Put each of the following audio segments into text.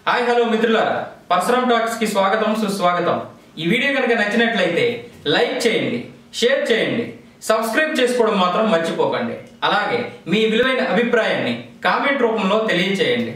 hi hello మిత్రులారా Parashuram talks కి స్వాగతం సుస్వాగతం ఈ వీడియో కనుక నచ్చినట్లయితే లైక్ చేయండి షేర్ చేయండి సబ్స్క్రైబ్ చేసుకోవడం మాత్రం మర్చిపోకండి అలాగే మీ విలువైన అభిప్రాయాన్ని కామెంట్ రూపంలో తెలియచేయండి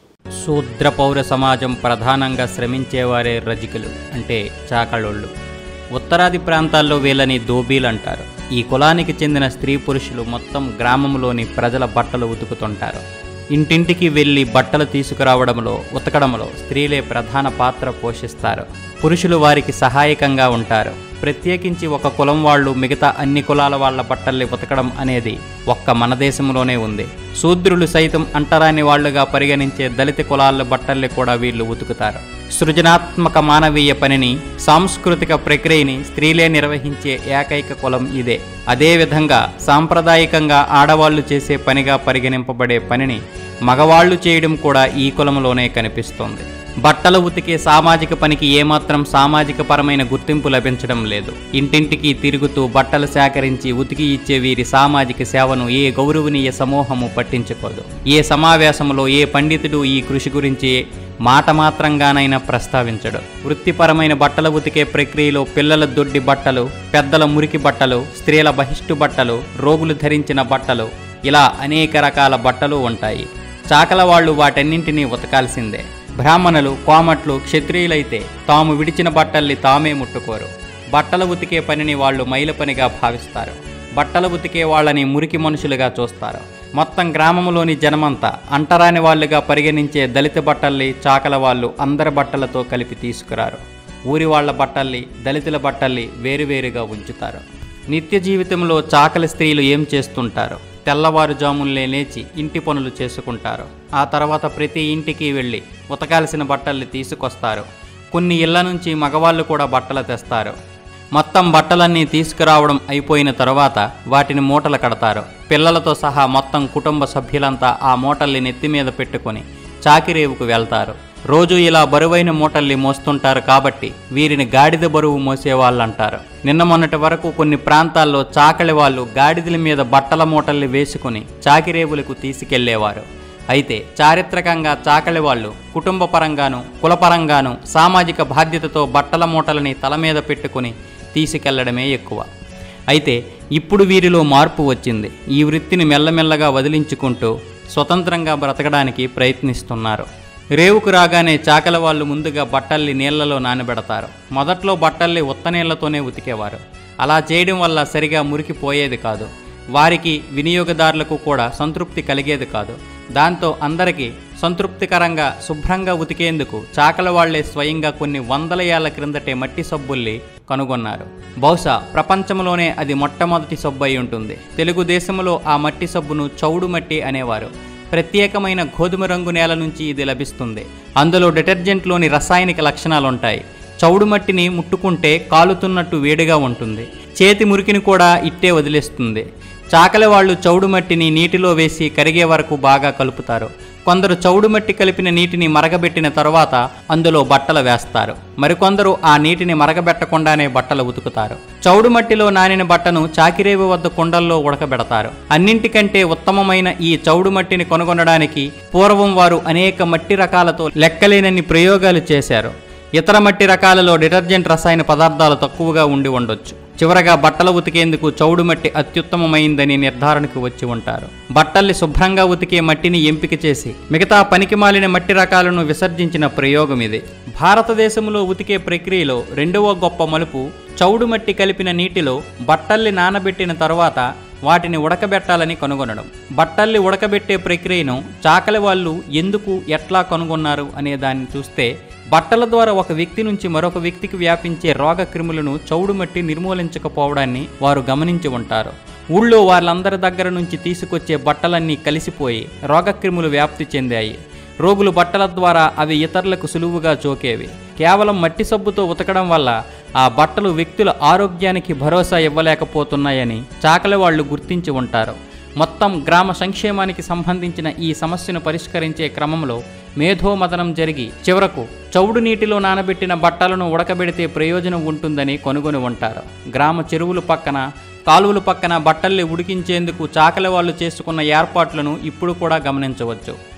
శూద్ర పౌర సమాజం ప్రధానంగా శ్రమించేవారే రజికులు అంటే చాకళోళ్ళు ఉత్తరాది ప్రాంతాల్లో వీళ్ళని దోబీలు అంటారు ఈ కులానికి చెందిన స్త్రీ పురుషులు మొత్తం గ్రామంలోని ప్రజల బట్టలు ఉతుకుతుంటారు ఇంటింటికి వెళ్ళి బట్టలు తీసుకురావడంలో ఉతకడంలో స్త్రీలే ప్రధాన పాత్ర పోషిస్తారు పురుషులు వారికి సహాయకంగా ఉంటారు ప్రత్యేకించి ఒక కులం వాళ్ళు మిగతా అన్ని కులాల వాళ్ళ బట్టల్ని ఉతకడం అనేది ఒక్క మన దేశంలోనే ఉంది శూద్రులు సైతం అంటరాని వాళ్లుగా పరిగణించే దళిత కులాల బట్టల్ని కూడా వీళ్ళు ఉతుకుతారు సృజనాత్మక మానవీయ పనిని సాంస్కృతిక ప్రక్రియని స్త్రీలే నిర్వహించే ఏకైక కులం ఇదే అదేవిధంగా సాంప్రదాయకంగా ఆడవాళ్లు చేసే పనిగా పరిగణింపబడే పనిని మగవాళ్లు చేయడం కూడా ఈ కులంలోనే కనిపిస్తోంది బట్టలు ఉతికే సామాజిక పనికి ఏమాత్రం సామాజిక పరమైన గుర్తింపు లభించడం లేదు ఇంటింటికి తిరుగుతూ బట్టలు సేకరించి ఉతికి ఇచ్చే వీరి సామాజిక సేవను ఏ గౌరవనీయ సమూహము పట్టించుకోదు ఏ సమావేశంలో ఏ పండితుడు ఈ కృషి గురించి మాట మాత్రంగానైనా ప్రస్తావించడు వృత్తిపరమైన బట్టలు ఉతికే ప్రక్రియలో పిల్లల దొడ్డి బట్టలు పెద్దల మురికి బట్టలు స్త్రీల బహిష్టు బట్టలు రోగులు ధరించిన బట్టలు ఇలా అనేక రకాల బట్టలు ఉంటాయి చాకల వాళ్ళు వాటన్నింటినీ ఉతకాల్సిందే బ్రాహ్మణులు కోమట్లు క్షత్రియులైతే తాము విడిచిన బట్టల్ని తామే ముట్టుకోరు బట్టలు ఉతికే పనిని వాళ్ళు మైల పనిగా భావిస్తారు బట్టలు ఉతికే వాళ్ళని మురికి మనుషులుగా చూస్తారు మొత్తం గ్రామంలోని జనమంతా అంటరాని వాళ్ళుగా పరిగణించే దళిత బట్టల్ని చాకల వాళ్ళు అందరి బట్టలతో కలిపి తీసుకురారు ఊరి వాళ్ళ బట్టల్ని దళితుల బట్టల్ని వేరువేరుగా ఉంచుతారు నిత్య జీవితంలో చాకలి స్త్రీలు ఏం చేస్తుంటారు తెల్లవారుజామున్లే లేచి ఇంటి పనులు చేసుకుంటారు ఆ తర్వాత ప్రతి ఇంటికి వెళ్ళి ఉతకాల్సిన బట్టల్ని తీసుకొస్తారు కొన్ని ఇళ్ల నుంచి మగవాళ్ళు కూడా బట్టలు తెస్తారు మొత్తం బట్టలన్నీ తీసుకురావడం అయిపోయిన తర్వాత వాటిని మూటలు కడతారు పిల్లలతో సహా మొత్తం కుటుంబ సభ్యులంతా ఆ మూటల్ని నెత్తి మీద పెట్టుకొని చాకిరేవుకు వెళ్తారు రోజు ఇలా బరువైన మూటల్ని మోస్తుంటారు కాబట్టి వీరిని గాడిద బరువు మోసేవాళ్ళు అంటారు నిన్న మొన్నటి వరకు కొన్ని ప్రాంతాల్లో చాకలి వాళ్ళు గాడిదల మీద బట్టల మూటల్ని వేసుకుని చాకిరేవులకు తీసుకెళ్లేవారు అయితే చారిత్రకంగా చాకలి వాళ్ళు కుటుంబ పరంగాను కులపరంగాను సామాజిక బాధ్యతతో బట్టల మూటలని తల మీద పెట్టుకుని తీసుకెళ్లడమే ఎక్కువ అయితే ఇప్పుడు వీరిలో మార్పు వచ్చింది ఈ వృత్తిని మెల్లమెల్లగా వదిలించుకుంటూ స్వతంత్రంగా బ్రతకడానికి ప్రయత్నిస్తున్నారు రేవుకు రాగానే చాకల వాళ్ళు ముందుగా బట్టల్ని నీళ్లలో నానబెడతారు మొదట్లో బట్టల్ని ఉత్త నీళ్లతోనే ఉతికేవారు అలా చేయడం వల్ల సరిగా మురికి పోయేది కాదు వారికి వినియోగదారులకు కూడా సంతృప్తి కలిగేది కాదు దాంతో అందరికీ సంతృప్తికరంగా శుభ్రంగా ఉతికేందుకు చాకల వాళ్లే స్వయంగా కొన్ని వందల ఏళ్ల క్రిందటే మట్టి సబ్బుల్ని కనుగొన్నారు బహుశా ప్రపంచంలోనే అది మొట్టమొదటి సబ్బు అయి ఉంటుంది తెలుగుదేశంలో ఆ మట్టి సబ్బును చౌడు మట్టి అనేవారు ప్రత్యేకమైన గోధుమ రంగు నేల నుంచి ఇది లభిస్తుంది అందులో డిటర్జెంట్లోని రసాయనిక లక్షణాలుంటాయి చౌడు మట్టిని ముట్టుకుంటే కాలుతున్నట్టు వేడిగా ఉంటుంది చేతి మురికిని కూడా ఇట్టే వదిలేస్తుంది చాకలి వాళ్ళు చౌడు మట్టిని నీటిలో వేసి కరిగే వరకు బాగా కలుపుతారు కొందరు చౌడు మట్టి కలిపిన నీటిని మరగబెట్టిన తరువాత అందులో బట్టలు వేస్తారు మరికొందరు ఆ నీటిని మరగబెట్టకుండానే బట్టలు ఉతుకుతారు చౌడు మట్టిలో నానిన బట్టను చాకిరేవు వద్ద కుండల్లో ఉడకబెడతారు అన్నింటికంటే ఉత్తమమైన ఈ చౌడు మట్టిని కనుగొనడానికి పూర్వం వారు అనేక మట్టి రకాలతో లెక్కలేనన్ని ప్రయోగాలు చేశారు ఇతర మట్టి రకాలలో డిటర్జెంట్ రసాయన పదార్థాలు తక్కువగా ఉండి ఉండొచ్చు చివరగా బట్టలు ఉతికేందుకు చౌడు మట్టి అత్యుత్తమమైందని నిర్ధారణకు వచ్చి ఉంటారు బట్టల్ని శుభ్రంగా ఉతికే మట్టిని ఎంపిక చేసి మిగతా పనికిమాలిన మట్టి రకాలను విసర్జించిన ప్రయోగం ఇది భారతదేశంలో ఉతికే ప్రక్రియలో రెండవ గొప్ప మలుపు చౌడు మట్టి కలిపిన నీటిలో బట్టల్ని నానబెట్టిన తరువాత వాటిని ఉడకబెట్టాలని కనుగొనడం బట్టల్ని ఉడకబెట్టే ప్రక్రియను చాకలి వాళ్ళు ఎందుకు ఎట్లా కనుగొన్నారు అనే దాన్ని చూస్తే బట్టల ద్వారా ఒక వ్యక్తి నుంచి మరొక వ్యక్తికి వ్యాపించే రోగ క్రిములను చౌడుమట్టి నిర్మూలించకపోవడాన్ని వారు గమనించి ఉంటారు ఊళ్ళో వాళ్ళందరి దగ్గర నుంచి తీసుకొచ్చే బట్టలన్నీ కలిసిపోయి రోగక్రిములు వ్యాప్తి చెందాయి రోగులు బట్టల ద్వారా అవి ఇతరులకు సులువుగా చోకేవి కేవలం మట్టి సబ్బుతో ఉతకడం వల్ల ఆ బట్టలు వ్యక్తుల ఆరోగ్యానికి భరోసా ఇవ్వలేకపోతున్నాయని చాకలి వాళ్ళు గుర్తించి ఉంటారు మొత్తం గ్రామ సంక్షేమానికి సంబంధించిన ఈ సమస్యను పరిష్కరించే క్రమంలో మేధోమదనం జరిగి చివరకు చౌడు నీటిలో నానబెట్టిన బట్టలను ఉడకబెడితే ప్రయోజనం ఉంటుందని కొనుగొని ఉంటారు గ్రామ చెరువుల పక్కన కాలువల పక్కన బట్టల్ని ఉడికించేందుకు చాకలి వాళ్ళు చేసుకున్న ఏర్పాట్లను ఇప్పుడు కూడా గమనించవచ్చు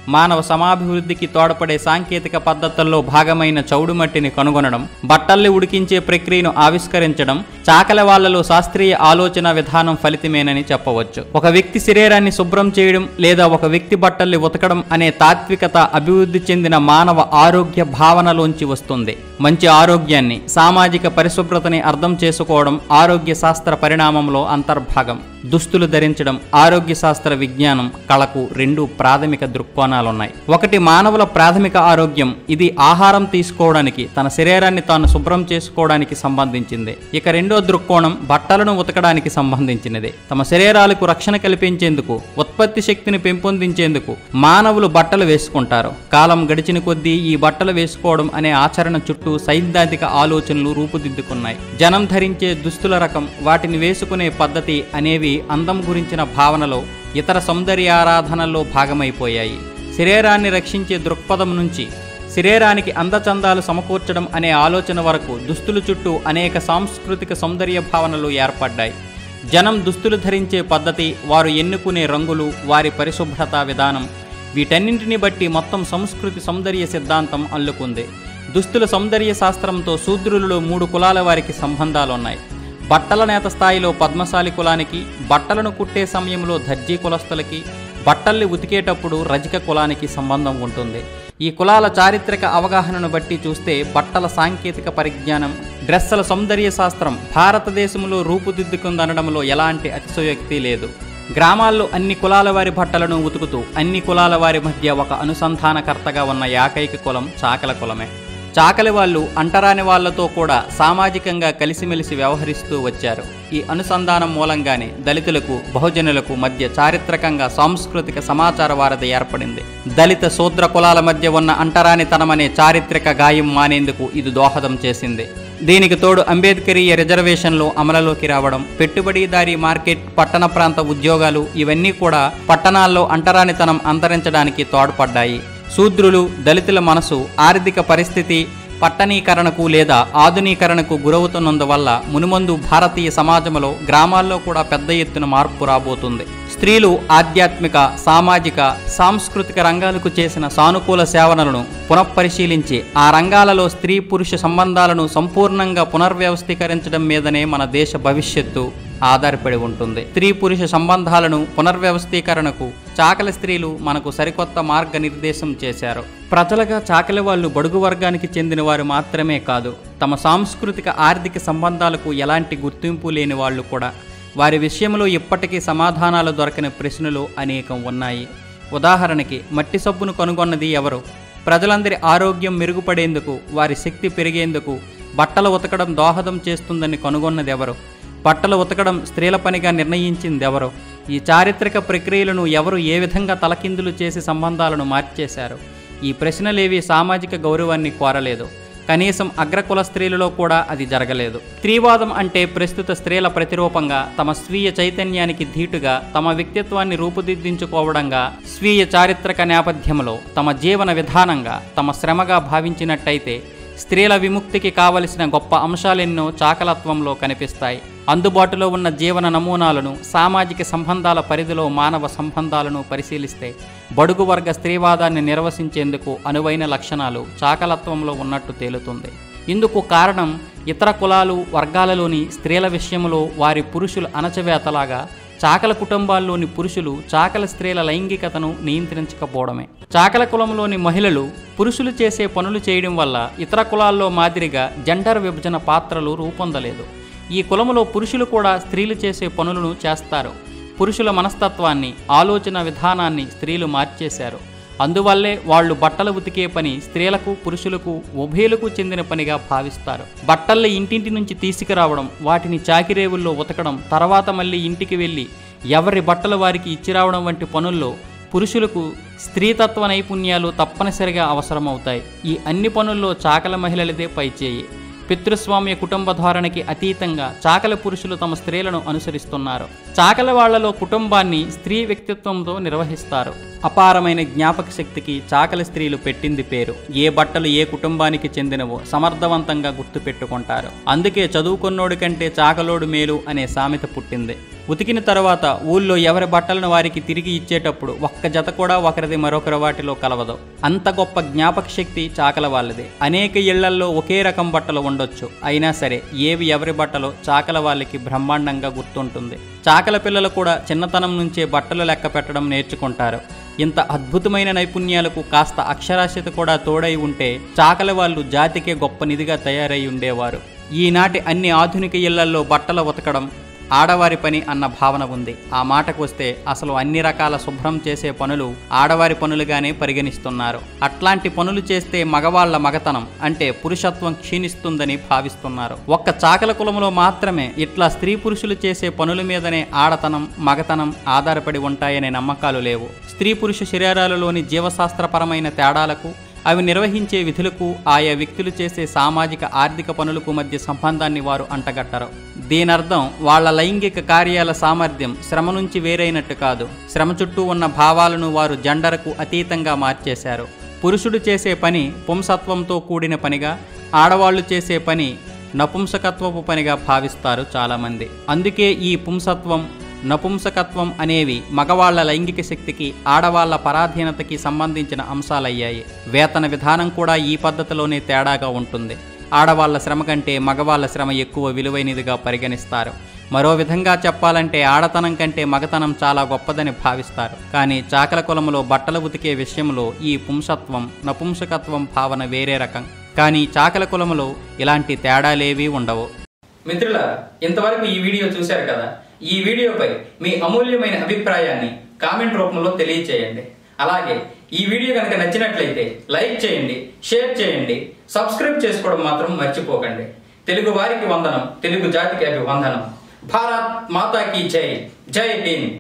మానవ సమాభివృద్ధికి తోడ్పడే సాంకేతిక పద్ధతుల్లో భాగమైన చౌడు మట్టిని కనుగొనడం బట్టల్ని ఉడికించే ప్రక్రియను ఆవిష్కరించడం చాకల వాళ్లలో శాస్త్రీయ ఆలోచన విధానం ఫలితమేనని చెప్పవచ్చు ఒక వ్యక్తి శరీరాన్ని శుభ్రం చేయడం లేదా ఒక వ్యక్తి బట్టల్ని ఉతకడం అనే తాత్వికత అభివృద్ధి చెందిన మానవ ఆరోగ్య భావనలోంచి వస్తుంది మంచి ఆరోగ్యాన్ని సామాజిక పరిశుభ్రతని అర్థం చేసుకోవడం ఆరోగ్య శాస్త్ర పరిణామంలో అంతర్భాగం దుస్తులు ధరించడం ఆరోగ్య శాస్త్ర విజ్ఞానం కళకు రెండు ప్రాథమిక దృక్కోణాలున్నాయి ఒకటి మానవుల ప్రాథమిక ఆరోగ్యం ఇది ఆహారం తీసుకోవడానికి తన శరీరాన్ని తాను శుభ్రం చేసుకోవడానికి సంబంధించింది ఇక రెండో దృక్కోణం బట్టలను ఉతకడానికి సంబంధించినది తమ శరీరాలకు రక్షణ కల్పించేందుకు ఉత్పత్తి శక్తిని పెంపొందించేందుకు మానవులు బట్టలు వేసుకుంటారు కాలం గడిచిన కొద్దీ ఈ బట్టలు వేసుకోవడం అనే ఆచరణ చుట్టూ సైద్ధాంతిక ఆలోచనలు రూపుదిద్దుకున్నాయి జనం ధరించే దుస్తుల రకం వాటిని వేసుకునే పద్ధతి అనేవి అందం గురించిన భావనలో ఇతర సౌందర్యారాధనల్లో భాగమైపోయాయి శరీరాన్ని రక్షించే దృక్పథం నుంచి శరీరానికి అందచందాలు సమకూర్చడం అనే ఆలోచన వరకు దుస్తుల చుట్టూ అనేక సాంస్కృతిక సౌందర్య భావనలు ఏర్పడ్డాయి జనం దుస్తులు ధరించే పద్ధతి వారు ఎన్నుకునే రంగులు వారి పరిశుభ్రత విధానం వీటన్నింటిని బట్టి మొత్తం సంస్కృతి సౌందర్య సిద్ధాంతం అల్లుకుంది దుస్తుల సౌందర్య శాస్త్రంతో శూద్రులలో మూడు కులాల వారికి సంబంధాలున్నాయి బట్టల నేత స్థాయిలో పద్మశాలి కులానికి బట్టలను కుట్టే సమయంలో దర్జీ కులస్తులకి బట్టల్ని ఉతికేటప్పుడు రజక కులానికి సంబంధం ఉంటుంది ఈ కులాల చారిత్రక అవగాహనను బట్టి చూస్తే బట్టల సాంకేతిక పరిజ్ఞానం డ్రెస్సుల సౌందర్య శాస్త్రం భారతదేశంలో రూపుదిద్దుకుందనడంలో ఎలాంటి అతిశయోక్తి లేదు గ్రామాల్లో అన్ని కులాల వారి బట్టలను ఉతుకుతూ అన్ని కులాల వారి మధ్య ఒక అనుసంధానకర్తగా ఉన్న ఏకైక కులం చాకల కులమే చాకలి వాళ్ళు అంటరాని వాళ్లతో కూడా సామాజికంగా కలిసిమెలిసి వ్యవహరిస్తూ వచ్చారు ఈ అనుసంధానం మూలంగానే దళితులకు బహుజనులకు మధ్య చారిత్రకంగా సాంస్కృతిక సమాచార వారధి ఏర్పడింది దళిత శూద్ర కులాల మధ్య ఉన్న అంటరానితనమనే చారిత్రక గాయం మానేందుకు ఇది దోహదం చేసింది దీనికి తోడు అంబేద్కరీయ రిజర్వేషన్లు అమలులోకి రావడం పెట్టుబడిదారీ మార్కెట్ పట్టణ ప్రాంత ఉద్యోగాలు ఇవన్నీ కూడా పట్టణాల్లో అంటరానితనం అంతరించడానికి తోడ్పడ్డాయి శూద్రులు దళితుల మనసు ఆర్థిక పరిస్థితి పట్టణీకరణకు లేదా ఆధునీకరణకు గురవుతున్నందువల్ల మునుమందు భారతీయ సమాజంలో గ్రామాల్లో కూడా పెద్ద ఎత్తున మార్పు రాబోతుంది స్త్రీలు ఆధ్యాత్మిక సామాజిక సాంస్కృతిక రంగాలకు చేసిన సానుకూల సేవలను పునఃపరిశీలించి ఆ రంగాలలో స్త్రీ పురుష సంబంధాలను సంపూర్ణంగా పునర్వ్యవస్థీకరించడం మీదనే మన దేశ భవిష్యత్తు ఆధారపడి ఉంటుంది స్త్రీ పురుష సంబంధాలను పునర్వ్యవస్థీకరణకు చాకలి స్త్రీలు మనకు సరికొత్త మార్గనిర్దేశం చేశారు ప్రజలుగా చాకలి వాళ్ళు బడుగు వర్గానికి చెందిన వారు మాత్రమే కాదు తమ సాంస్కృతిక ఆర్థిక సంబంధాలకు ఎలాంటి గుర్తింపు లేని వాళ్ళు కూడా వారి విషయంలో ఇప్పటికీ సమాధానాలు దొరకని ప్రశ్నలు అనేకం ఉన్నాయి ఉదాహరణకి మట్టి సబ్బును కనుగొన్నది ఎవరు ప్రజలందరి ఆరోగ్యం మెరుగుపడేందుకు వారి శక్తి పెరిగేందుకు బట్టలు ఉతకడం దోహదం చేస్తుందని కనుగొన్నది ఎవరు బట్టలు ఉతకడం స్త్రీల పనిగా నిర్ణయించింది ఎవరు ఈ చారిత్రక ప్రక్రియలను ఎవరు ఏ విధంగా తలకిందులు చేసి సంబంధాలను మార్చేశారు ఈ ప్రశ్నలేవి సామాజిక గౌరవాన్ని కోరలేదు కనీసం అగ్రకుల స్త్రీలలో కూడా అది జరగలేదు స్త్రీవాదం అంటే ప్రస్తుత స్త్రీల ప్రతిరూపంగా తమ స్వీయ చైతన్యానికి ధీటుగా తమ వ్యక్తిత్వాన్ని రూపుదిద్దించుకోవడంగా స్వీయ చారిత్రక నేపథ్యంలో తమ జీవన విధానంగా తమ శ్రమగా భావించినట్టయితే స్త్రీల విముక్తికి కావలసిన గొప్ప అంశాలెన్నో చాకలత్వంలో కనిపిస్తాయి అందుబాటులో ఉన్న జీవన నమూనాలను సామాజిక సంబంధాల పరిధిలో మానవ సంబంధాలను పరిశీలిస్తే బడుగు వర్గ స్త్రీవాదాన్ని నిర్వచించేందుకు అనువైన లక్షణాలు చాకలత్వంలో ఉన్నట్టు తేలుతుంది ఇందుకు కారణం ఇతర కులాలు వర్గాలలోని స్త్రీల విషయంలో వారి పురుషుల అణచవేతలాగా చాకల కుటుంబాల్లోని పురుషులు చాకల స్త్రీల లైంగికతను నియంత్రించకపోవడమే చాకల కులంలోని మహిళలు పురుషులు చేసే పనులు చేయడం వల్ల ఇతర కులాల్లో మాదిరిగా జెండర్ విభజన పాత్రలు రూపొందలేదు ఈ కులములో పురుషులు కూడా స్త్రీలు చేసే పనులను చేస్తారు పురుషుల మనస్తత్వాన్ని ఆలోచన విధానాన్ని స్త్రీలు మార్చేశారు అందువల్లే వాళ్ళు బట్టలు ఉతికే పని స్త్రీలకు పురుషులకు ఉభయులకు చెందిన పనిగా భావిస్తారు బట్టల్ని ఇంటింటి నుంచి తీసుకురావడం వాటిని చాకిరేవుల్లో ఉతకడం తర్వాత మళ్ళీ ఇంటికి వెళ్ళి ఎవరి బట్టలు వారికి ఇచ్చిరావడం వంటి పనుల్లో పురుషులకు స్త్రీతత్వ నైపుణ్యాలు తప్పనిసరిగా అవసరమవుతాయి ఈ అన్ని పనుల్లో చాకల మహిళలదే పైచేయి పితృస్వామ్య కుటుంబ ధోరణికి అతీతంగా చాకల పురుషులు తమ స్త్రీలను అనుసరిస్తున్నారు చాకల వాళ్లలో కుటుంబాన్ని స్త్రీ వ్యక్తిత్వంతో నిర్వహిస్తారు అపారమైన జ్ఞాపక శక్తికి చాకలి స్త్రీలు పెట్టింది పేరు ఏ బట్టలు ఏ కుటుంబానికి చెందినవో సమర్థవంతంగా గుర్తుపెట్టుకుంటారు అందుకే చదువుకున్నోడి కంటే చాకలోడు మేలు అనే సామెత పుట్టింది ఉతికిన తర్వాత ఊళ్ళో ఎవరి బట్టలను వారికి తిరిగి ఇచ్చేటప్పుడు ఒక్క జత కూడా ఒకరిది మరొకరి వాటిలో కలవదు అంత గొప్ప జ్ఞాపక శక్తి చాకల వాళ్ళది అనేక ఇళ్లల్లో ఒకే రకం బట్టలు ఉండొచ్చు అయినా సరే ఏవి ఎవరి బట్టలో చాకల వాళ్ళకి బ్రహ్మాండంగా గుర్తుంటుంది చాకల పిల్లలు కూడా చిన్నతనం నుంచే బట్టలు లెక్క పెట్టడం నేర్చుకుంటారు ఇంత అద్భుతమైన నైపుణ్యాలకు కాస్త అక్షరాస్యత కూడా తోడై ఉంటే చాకల వాళ్ళు జాతికే గొప్ప నిధిగా తయారై ఉండేవారు ఈనాటి అన్ని ఆధునిక ఇళ్లల్లో బట్టలు ఉతకడం ఆడవారి పని అన్న భావన ఉంది ఆ మాటకు వస్తే అసలు అన్ని రకాల శుభ్రం చేసే పనులు ఆడవారి పనులుగానే పరిగణిస్తున్నారు అట్లాంటి పనులు చేస్తే మగవాళ్ల మగతనం అంటే పురుషత్వం క్షీణిస్తుందని భావిస్తున్నారు ఒక్క చాకల కులంలో మాత్రమే ఇట్లా స్త్రీ పురుషులు చేసే పనుల మీదనే ఆడతనం మగతనం ఆధారపడి ఉంటాయనే నమ్మకాలు లేవు స్త్రీ పురుష శరీరాలలోని జీవశాస్త్రపరమైన తేడాలకు అవి నిర్వహించే విధులకు ఆయా వ్యక్తులు చేసే సామాజిక ఆర్థిక పనులకు మధ్య సంబంధాన్ని వారు అంటగట్టరు దీనర్థం వాళ్ళ లైంగిక కార్యాల సామర్థ్యం శ్రమ నుంచి వేరైనట్టు కాదు శ్రమ చుట్టూ ఉన్న భావాలను వారు జెండర్కు అతీతంగా మార్చేశారు పురుషుడు చేసే పని పుంసత్వంతో కూడిన పనిగా ఆడవాళ్లు చేసే పని నపుంసకత్వపు పనిగా భావిస్తారు చాలామంది అందుకే ఈ పుంసత్వం నపుంసకత్వం అనేవి మగవాళ్ల లైంగిక శక్తికి ఆడవాళ్ల పరాధీనతకి సంబంధించిన అంశాలయ్యాయి వేతన విధానం కూడా ఈ పద్ధతిలోనే తేడాగా ఉంటుంది ఆడవాళ్ల శ్రమ కంటే మగవాళ్ల శ్రమ ఎక్కువ విలువైనదిగా పరిగణిస్తారు మరో విధంగా చెప్పాలంటే ఆడతనం కంటే మగతనం చాలా గొప్పదని భావిస్తారు కానీ చాకల కులములో బట్టలు ఉతికే విషయంలో ఈ పుంసత్వం నపుంసకత్వం భావన వేరే రకం కానీ చాకల కులములో ఇలాంటి తేడాలేవీ ఉండవు మిత్రుల ఇంతవరకు ఈ వీడియో చూశారు కదా ఈ వీడియోపై మీ అమూల్యమైన అభిప్రాయాన్ని కామెంట్ రూపంలో తెలియచేయండి అలాగే ఈ వీడియో కనుక నచ్చినట్లయితే లైక్ చేయండి షేర్ చేయండి సబ్స్క్రైబ్ చేసుకోవడం మాత్రం మర్చిపోకండి తెలుగు వారికి వందనం తెలుగు జాతికి అభివందనం భారత్ మాతాకి జై జై హింద్